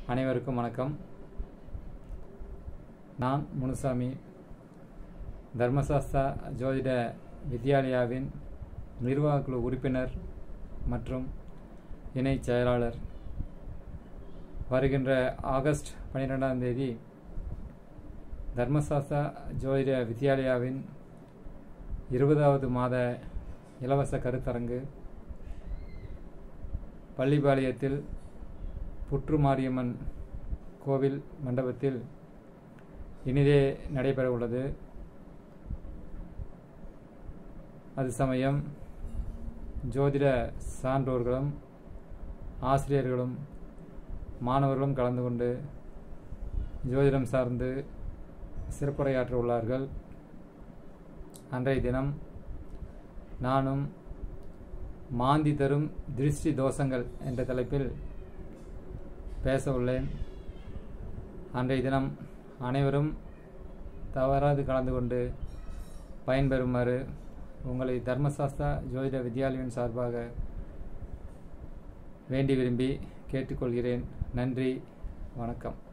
அனைவருக்கும் வணக்கம் நான் முனுசாமி தர்மசாஸ்தா ஜோதிட வித்யாலயாவின் நிர்வாகக் குழு உறுப்பினர் மற்றும் இணைச் செயலாளர் வருகின்ற ஆகஸ்ட் பன்னிரெண்டாம் தேதி தர்மசாஸ்தா ஜோதிட வித்யாலயாவின் இருபதாவது மாத இலவச கருத்தரங்கு பள்ளிப்பாளையத்தில் புற்று மாரியம்மன் கோவில் மண்டபத்தில் இனிதே நடைபெற உள்ளது அது சமயம் ஜோதிட சான்றோர்களும் ஆசிரியர்களும் மாணவர்களும் கலந்து கொண்டு ஜோதிடம் சார்ந்து சிறப்புரையாற்ற உள்ளார்கள் அன்றைய தினம் நானும் மாந்தி தரும் திருஷ்டி தோஷங்கள் என்ற தலைப்பில் பேச உள்ளேன் அன்றைய தினம் அனைவரும் தவறாது கலந்து கொண்டு பயன்பெறுமாறு உங்களை தர்மசாஸ்தா ஜோதிட வித்யாலயம் சார்பாக வேண்டி விரும்பி கேட்டுக்கொள்கிறேன் நன்றி வணக்கம்